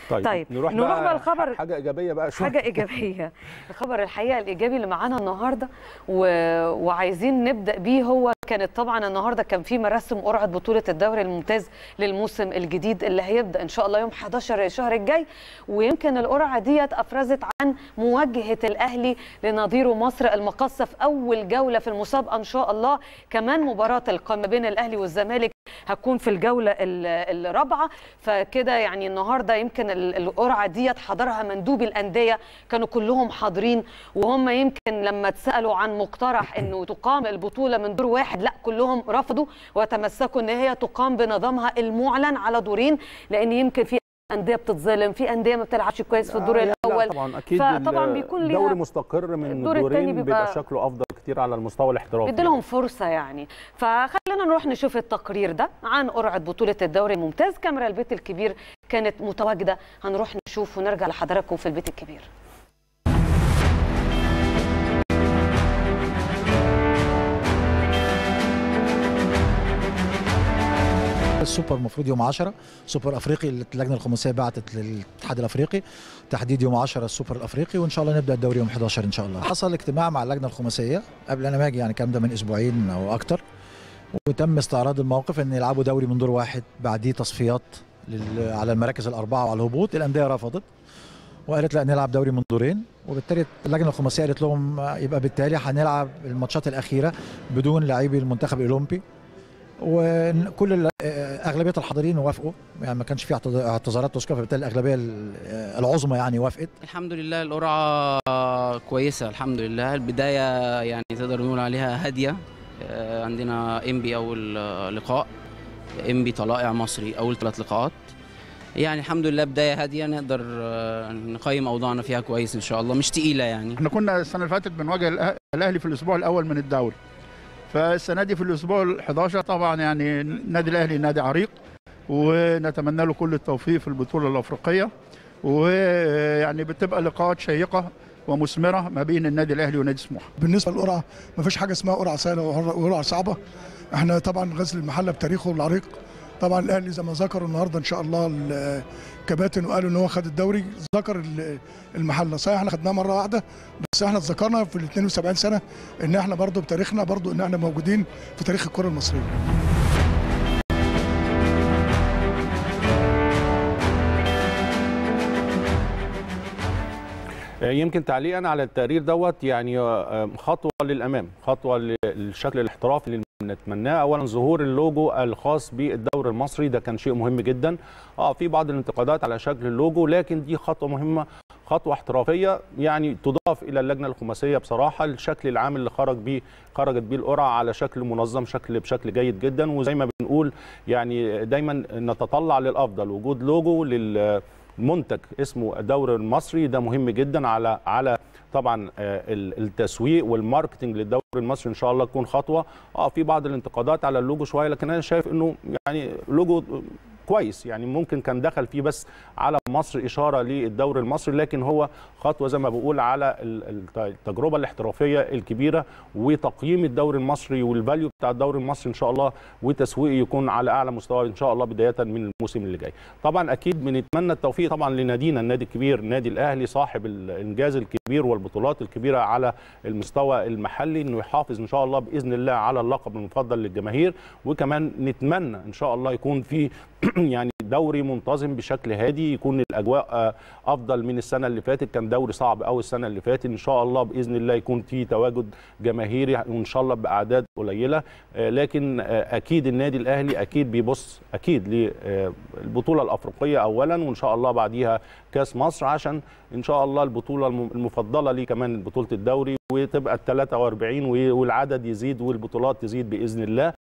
طيب, طيب، نروح, نروح بقى بقى الخبر- حاجه ايجابيه بقى شويه حاجة إيجابية الخبر الحقيقة الإيجابي اللي معانا النهاردة و... وعايزين نبدأ بيه هو كانت طبعا النهاردة كان في مراسم قرعة بطولة الدوري الممتاز للموسم الجديد اللي هيبدأ إن شاء الله يوم 11 الشهر الجاي ويمكن القرعة ديت أفرزت عن مواجهة الأهلي لنظيره مصر المقصة في أول جولة في المسابقة إن شاء الله كمان مباراة القمة بين الأهلي والزمالك هتكون في الجولة ال- الرابعة فكده يعني النهاردة يمكن ال- القرعة ديت حضرها مندوب الأندية كانوا كلهم حاضرين وهم يمكن لما اتسألوا عن مقترح أنه تقام البطولة من دور واحد لا كلهم رفضوا وتمسكوا أن هي تقام بنظامها المعلن على دورين لأن يمكن في أندية بتتظلم في أندية ما بتلعبش كويس في الدور آه، لا الأول طبعا اكيد فطبعا ال- بيكون الدوري ليها مستقر من الدور التاني دورين بيبقى- بيبقى شكله افضل كتير على المستوى الاحترافي بيدي لهم فرصه يعني فخلينا نروح نشوف التقرير ده عن قرعه بطوله الدوري الممتاز كاميرا البيت الكبير كانت متواجده هنروح نشوف ونرجع لحضراتكم في البيت الكبير السوبر المفروض يوم 10 سوبر افريقي اللي اللجنه الخماسيه بعتت للاتحاد الافريقي تحديد يوم 10 السوبر الافريقي وان شاء الله نبدا الدوري يوم 11 ان شاء الله حصل اجتماع مع اللجنه الخماسيه قبل انا ما اجي يعني الكلام ده من اسبوعين او اكتر وتم استعراض الموقف ان يلعبوا دوري من دور واحد بعديه تصفيات لل... على المراكز الاربعه وعلى الهبوط الانديه رفضت وقالت لا نلعب دوري من دورين وبالتالي اللجنه الخماسيه قالت لهم يبقى بالتالي هنلعب الماتشات الاخيره بدون لاعبي المنتخب الاولمبي وكل ال- اغلبيه الحاضرين وافقوا يعني ما كانش في اعتذ- اعتذارات تذكر فبالتالي الاغلبيه ال- العظمى يعني وافقت الحمد لله القرعة كويسة الحمد لله البداية يعني تقدر نقول عليها هادية آه، عندنا انبي أول آه، لقاء انبي طلائع مصري أول ثلاث لقاءات يعني الحمد لله بداية هادية نقدر آه، نقيم أوضاعنا فيها كويس إن شاء الله مش تقيلة يعني احنا كنا السنه اللي فاتت بنواجه الأه- الاهلي في الاسبوع الاول من الدوري فالسنه دي في الاسبوع ال 11 طبعا يعني النادي الاهلي نادي عريق ونتمنى له كل التوفيق في البطوله الافريقيه ويعني بتبقى لقاءات شيقه ومثمره ما بين النادي الاهلي ونادي سموحه بالنسبه للقرعه ما فيش حاجه اسمها قرعه سهله وقرعه صعبه احنا طبعا غزل المحله بتاريخه العريق طبعا الاهلي زي ما ذكروا النهارده ان شاء الله الكباتن وقالوا ان هو خد الدوري ذكر ال- المحله صحيح احنا خدناها مره واحده بس احنا اتذكرنا في ال 72 سنه ان احنا برضو بتاريخنا برضو ان احنا موجودين في تاريخ الكره المصريه يمكن تعليقا على التقرير دوت يعني آه، خطوه للامام خطوه للشكل الاحترافي اللي نتمناه اولا ظهور اللوجو الخاص بالدوري المصري ده كان شيء مهم جدا اه في بعض الانتقادات على شكل اللوجو لكن دي خطوه مهمه خطوه احترافيه يعني تضاف الى اللجنه الخماسيه بصراحه الشكل العام اللي خرج بيه خرجت بيه القرعه على شكل منظم شكل بشكل جيد جدا وزي ما بنقول يعني دايما نتطلع للافضل وجود لوجو لل منتج اسمه الدوري المصري ده مهم جدا على على طبعا آه، ال- التسويق والماركتنج للدوري المصري ان شاء الله تكون خطوه اه في بعض الانتقادات على اللوجو شويه لكن انا شايف انه يعني لوجو كويس يعني ممكن كان دخل فيه بس على مصر اشاره للدوري المصري لكن هو خطوه زي ما بقول على ال- الت- التجربه الاحترافيه الكبيره وتقييم الدوري المصري والفاليو بتاع الدوري المصري ان شاء الله وتسويقه يكون على اعلى مستوى ان شاء الله بدايه من الموسم اللي جاي طبعا اكيد بنتمنى التوفيق طبعا لنادينا النادي الكبير النادي الاهلي صاحب الانجاز الكبير والبطولات الكبيره على المستوى المحلي انه يحافظ ان شاء الله باذن الله على اللقب المفضل للجماهير وكمان نتمنى ان شاء الله يكون في يعني دوري منتظم بشكل هادي يكون الاجواء آه، افضل من السنه اللي فاتت كان دوري صعب قوي السنه اللي فاتت ان شاء الله باذن الله يكون في تواجد جماهيري وان شاء الله باعداد قليله آه، لكن آه، اكيد النادي الاهلي اكيد بيبص اكيد للبطوله الافريقيه اولا وان شاء الله بعديها كاس مصر عشان ان شاء الله البطوله الم- المفضله ليه كمان بطوله الدوري وتبقى ال 43 والعدد يزيد والبطولات تزيد باذن الله